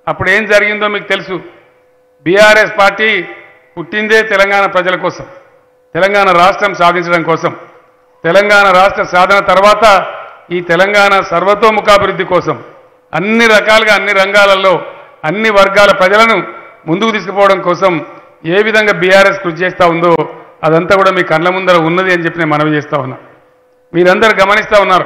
అప్పుడు ఏం జరిగిందో మీకు తెలుసు బీఆర్ఎస్ పార్టీ పుట్టిందే తెలంగాణ ప్రజల కోసం తెలంగాణ రాష్ట్రం సాధించడం కోసం తెలంగాణ రాష్ట్ర సాధన తర్వాత ఈ తెలంగాణ సర్వతోముఖాభివృద్ధి కోసం అన్ని రకాలుగా అన్ని రంగాలలో అన్ని వర్గాల ప్రజలను ముందుకు తీసుకుపోవడం కోసం ఏ విధంగా బీఆర్ఎస్ కృషి చేస్తూ ఉందో అదంతా కూడా మీ కళ్ళ ముందర ఉన్నది అని చెప్పి నేను మనవి చేస్తా ఉన్నా మీరందరూ గమనిస్తూ ఉన్నారు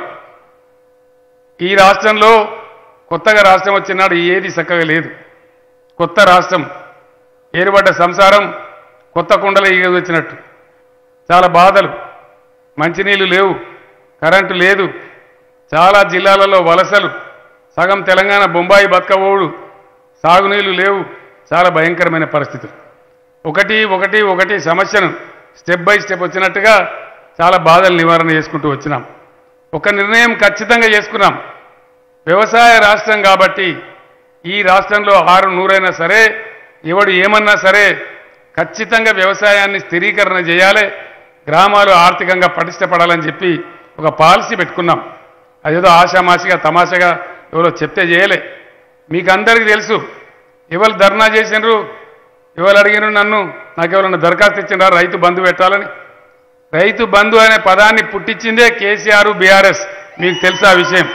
ఈ రాష్ట్రంలో కొత్తగా రాష్ట్రం వచ్చినాడు ఏది చక్కగా లేదు కొత్త రాష్ట్రం ఏర్పడ్డ సంసారం కొత్త కుండలో ఈగ వచ్చినట్టు చాలా బాధలు మంచినీళ్ళు లేవు కరెంటు లేదు చాలా జిల్లాలలో వలసలు సగం తెలంగాణ బొంబాయి బతకబోడు సాగునీళ్లు లేవు చాలా భయంకరమైన పరిస్థితులు ఒకటి ఒకటి ఒకటి సమస్యను స్టెప్ బై స్టెప్ వచ్చినట్టుగా చాలా బాధలు నివారణ చేసుకుంటూ వచ్చినాం ఒక నిర్ణయం ఖచ్చితంగా చేసుకున్నాం వ్యవసాయ రాష్ట్రం కాబట్టి ఈ రాష్ట్రంలో ఆరు నూరైనా సరే ఎవడు ఏమన్నా సరే ఖచ్చితంగా వ్యవసాయాన్ని స్థిరీకరణ చేయాలి గ్రామాలు ఆర్థికంగా పటిష్టపడాలని చెప్పి ఒక పాలసీ పెట్టుకున్నాం అదేదో ఆషామాషిగా తమాషగా ఎవరో చెప్తే చేయలే మీకు అందరికీ తెలుసు ఎవరు ధర్నా చేసినారు ఎవరు అడిగినారు నన్ను నాకు ఎవరన్నా దరఖాస్తు ఇచ్చినారా రైతు బంధు పెట్టాలని రైతు బంధు అనే పదాన్ని పుట్టించిందే కేసీఆర్ బీఆర్ఎస్ మీకు తెలుసు ఆ విషయం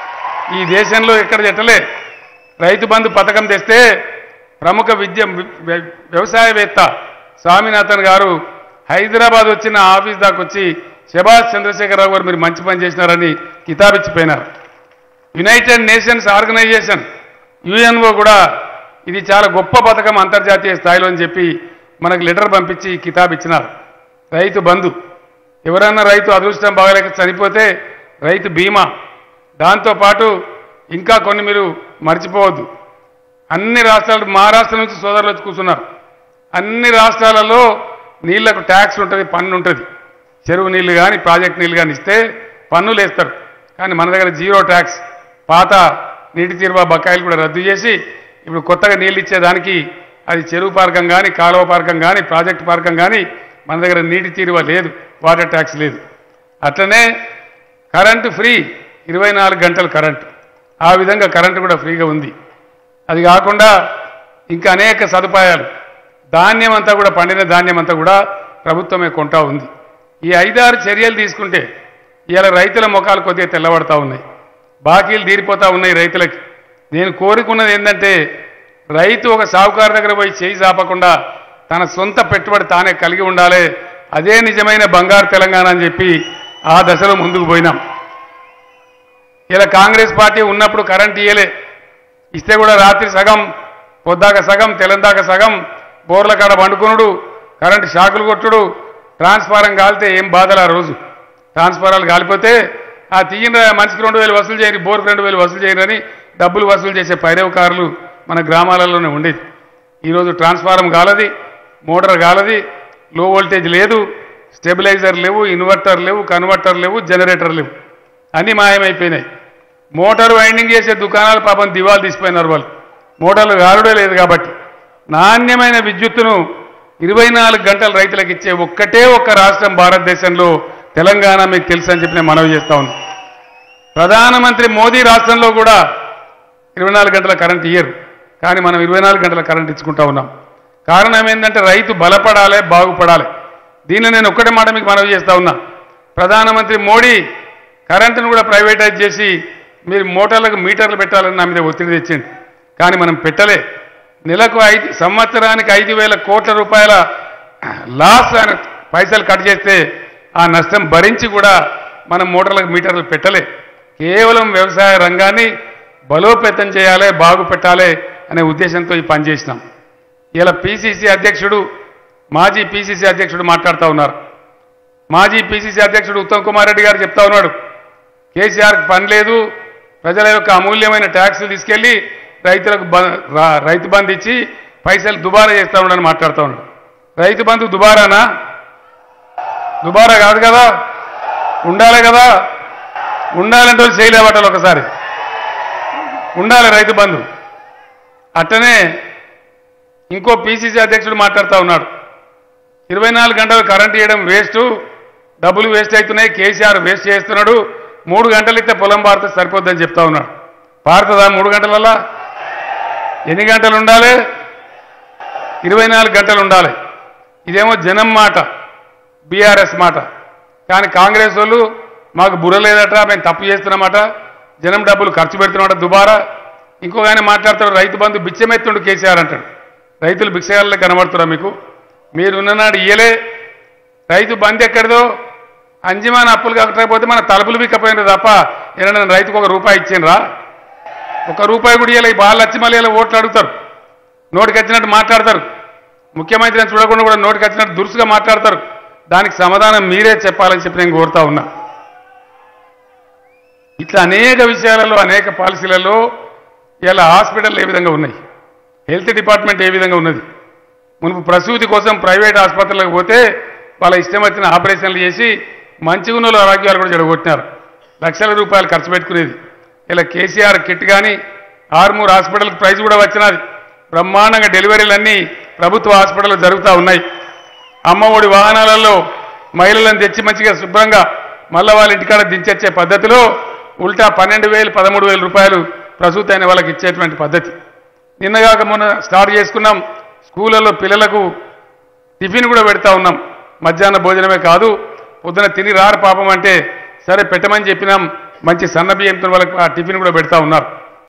ఈ దేశంలో ఎక్కడ చెట్టలే రైతు బంధు పథకం తెస్తే ప్రముఖ విద్య వ్య- వ్యవసాయవేత్త స్వామినాథన్ గారు హైదరాబాద్ వచ్చిన ఆఫీస్ దాకా వచ్చి శభాష్ చంద్రశేఖరరావు గారు మీరు మంచి పని చేసినారని కితాబిచ్చిపోయినారు యునైటెడ్ నేషన్స్ ఆర్గనైజేషన్ యుఎన్ఓ కూడా ఇది చాలా గొప్ప పథకం అంతర్జాతీయ స్థాయిలో అని చెప్పి మనకు లెటర్ పంపించి కితాబ్ ఇచ్చినారు రైతు బంధు ఎవరన్నా రైతు అదృష్టం బాగలేక చనిపోతే రైతు బీమా దాంతోపాటు ఇంకా కొన్ని మీరు మర్చిపోవద్దు అన్ని రాష్ట్రాలు మహారాష్ట్ర నుంచి సోదరులు వచ్చి కూర్చున్నారు అన్ని రాష్ట్రాలలో నీళ్లకు ట్యాక్స్ ఉంటుంది పన్ను ఉంటుంది చెరువు నీళ్లు కానీ ప్రాజెక్ట్ నీళ్లు కానీ ఇస్తే పన్నులు వేస్తారు కానీ మన దగ్గర జీరో ట్యాక్స్ పాత నీటి తీరువా బకాయిలు కూడా రద్దు చేసి ఇప్పుడు కొత్తగా నీళ్ళు ఇచ్చేదానికి అది చెరువు పార్కం కానీ కాలువ పార్కం కానీ ప్రాజెక్ట్ పార్కం కానీ మన దగ్గర నీటి తీరువ లేదు వాటర్ ట్యాక్స్ లేదు అట్లనే కరెంటు ఫ్రీ ఇరవై నాలుగు గంటలు కరెంటు ఆ విధంగా కరెంటు కూడా ఫ్రీగా ఉంది అది కాకుండా ఇంకా అనేక సదుపాయాలు ధాన్యం అంతా కూడా పండిన ధాన్యం అంతా కూడా ప్రభుత్వమే కొంటా ఉంది ఈ ఐదారు చర్యలు తీసుకుంటే ఇవాళ రైతుల ముఖాలు కొద్దిగా తెల్లబడతా ఉన్నాయి బాకీలు తీరిపోతా ఉన్నాయి రైతులకి నేను కోరుకున్నది ఏంటంటే రైతు ఒక సాహుకారు దగ్గర పోయి చేయి చాపకుండా తన సొంత పెట్టుబడి తానే కలిగి ఉండాలి అదే నిజమైన బంగారు తెలంగాణ అని చెప్పి ఆ దశలో ముందుకు పోయినాం ఇలా కాంగ్రెస్ పార్టీ ఉన్నప్పుడు కరెంట్ ఇయ్యలే ఇస్తే కూడా రాత్రి సగం పొద్దాక సగం తెలందాక సగం బోర్ల కాడ పండుకునుడు కరెంటు షాకులు కొట్టుడు ట్రాన్స్ఫారం కాలితే ఏం బాధలు ఆ రోజు ట్రాన్స్ఫారాలు కాలిపోతే ఆ తీయన మనిషికి రెండు వేలు వసూలు చేయరు బోర్కి రెండు వేలు వసూలు చేయరని డబ్బులు వసూలు చేసే పైరవకారులు మన గ్రామాలలోనే ఉండేది ఈరోజు ట్రాన్స్ఫారం కాలది మోటార్ కాలది లో వోల్టేజ్ లేదు స్టెబిలైజర్ లేవు ఇన్వర్టర్ లేవు కన్వర్టర్ లేవు జనరేటర్ లేవు అన్నీ మాయమైపోయినాయి మోటార్ వైండింగ్ చేసే దుకాణాలు పాపం దివాలు తీసిపోయినారు వాళ్ళు మోటార్లు గారుడే లేదు కాబట్టి నాణ్యమైన విద్యుత్తును ఇరవై నాలుగు గంటలు రైతులకు ఇచ్చే ఒక్కటే ఒక్క రాష్ట్రం భారతదేశంలో తెలంగాణ మీకు తెలుసు అని చెప్పి నేను మనవి చేస్తా ఉన్నాను ప్రధానమంత్రి మోదీ రాష్ట్రంలో కూడా ఇరవై నాలుగు గంటల కరెంట్ ఇయ్యరు కానీ మనం ఇరవై నాలుగు గంటల కరెంట్ ఇచ్చుకుంటా ఉన్నాం కారణం ఏంటంటే రైతు బలపడాలి బాగుపడాలి దీనిలో నేను ఒక్కటే మాట మీకు మనవి చేస్తా ఉన్నా ప్రధానమంత్రి మోడీ కరెంటును కూడా ప్రైవేటైజ్ చేసి మీరు మోటార్లకు మీటర్లు పెట్టాలని నా మీద ఒత్తిడి తెచ్చింది కానీ మనం పెట్టలే నెలకు ఐదు సంవత్సరానికి ఐదు వేల కోట్ల రూపాయల లాస్ ఆయన పైసలు కట్ చేస్తే ఆ నష్టం భరించి కూడా మనం మోటార్లకు మీటర్లు పెట్టలే కేవలం వ్యవసాయ రంగాన్ని బలోపేతం చేయాలి బాగు పెట్టాలి అనే ఉద్దేశంతో ఈ పని చేసినాం ఇలా పిసిసి అధ్యక్షుడు మాజీ పిసిసి అధ్యక్షుడు మాట్లాడుతూ ఉన్నారు మాజీ పిసిసి అధ్యక్షుడు ఉత్తమ్ కుమార్ రెడ్డి గారు చెప్తా ఉన్నాడు కేసీఆర్కి పని లేదు ప్రజల యొక్క అమూల్యమైన ట్యాక్సులు తీసుకెళ్లి రైతులకు బ- రా- రైతు బంధు ఇచ్చి పైసలు దుబారా చేస్తా ఉన్నాడని మాట్లాడుతూ ఉన్నాడు రైతు బంధు దుబారానా దుబారా కాదు కదా ఉండాలి కదా ఉండాలంటే వాళ్ళు చేయలేవటాలి ఒకసారి ఉండాలి రైతు బంధు అట్టనే ఇంకో పిసిసి అధ్యక్షుడు మాట్లాడుతూ ఉన్నాడు ఇరవై నాలుగు గంటలు కరెంట్ ఇవ్వడం వేస్ట్ డబ్బులు వేస్ట్ అవుతున్నాయి కేసీఆర్ వేస్ట్ చేస్తున్నాడు మూడు గంటలు ఇస్తే పొలం పారితే సరిపోద్దని చెప్తా ఉన్నాడు పారుతుందా మూడు గంటలల్లా ఎన్ని గంటలు ఉండాలి ఇరవై నాలుగు గంటలు ఉండాలి ఇదేమో జనం మాట బీఆర్ఎస్ మాట కానీ కాంగ్రెస్ వాళ్ళు మాకు బుర్ర లేదట మేము తప్పు చేస్తున్నామట జనం డబ్బులు ఖర్చు పెడుతున్నామట దుబారా ఇంకొక ఆయన మాట్లాడతాడు రైతు బంధు బిచ్చమెత్తుండు కేసీఆర్ అంటాడు రైతులు భిక్షగాళ్ళే కనబడుతురా మీకు మీరు ఉన్ననాడు ఇయ్యలే రైతు బంద్ ఎక్కడిదో అంజమాన అప్పులు కట్టకపోతే మన తలుపులు బిక్కపోయినారు తప్ప ఏదైనా రైతుకు ఒక రూపాయి ఇచ్చిండ్రా ఒక రూపాయి కూడా ఇవ్వలే బాగా వచ్చి మళ్ళీ ఇలా ఓట్లు అడుగుతారు నోటికి వచ్చినట్టు మాట్లాడతారు ముఖ్యమంత్రిని చూడకుండా కూడా నోటికి వచ్చినట్టు దురుసుగా మాట్లాడతారు దానికి సమాధానం మీరే చెప్పాలని చెప్పి నేను కోరుతా ఉన్నా ఇట్లా అనేక విషయాలలో అనేక పాలసీలలో ఇలా హాస్పిటల్ ఏ విధంగా ఉన్నాయి హెల్త్ డిపార్ట్మెంట్ ఏ విధంగా ఉన్నది మునుపు ప్రసూతి కోసం ప్రైవేట్ ఆసుపత్రులకు పోతే వాళ్ళ ఇష్టం వచ్చిన ఆపరేషన్లు చేసి మంచిగా ఉన్న వాళ్ళ ఆరోగ్యాలు కూడా చెడగొట్టినారు లక్షల రూపాయలు ఖర్చు పెట్టుకునేది ఇలా కేసీఆర్ కిట్ కానీ ఆర్మూర్ హాస్పిటల్కి ప్రైజ్ కూడా వచ్చినది బ్రహ్మాండంగా డెలివరీలన్నీ ప్రభుత్వ హాస్పిటల్లో జరుగుతూ ఉన్నాయి అమ్మఒడి వాహనాలలో మహిళలను తెచ్చి మంచిగా శుభ్రంగా మళ్ళా వాళ్ళ ఇంటికాడ దించొచ్చే పద్ధతిలో ఉల్టా పన్నెండు వేలు పదమూడు వేల రూపాయలు ప్రసూతి అయిన వాళ్ళకి ఇచ్చేటువంటి పద్ధతి నిన్నగాక మొన్న స్టార్ట్ చేసుకున్నాం స్కూళ్ళల్లో పిల్లలకు టిఫిన్ కూడా పెడతా ఉన్నాం మధ్యాహ్న భోజనమే కాదు పొద్దున తిని రారు పాపం అంటే సరే పెట్టమని చెప్పినాం మంచి సన్న బియ్యంతో వాళ్ళకి ఆ టిఫిన్ కూడా పెడతా ఉన్నారు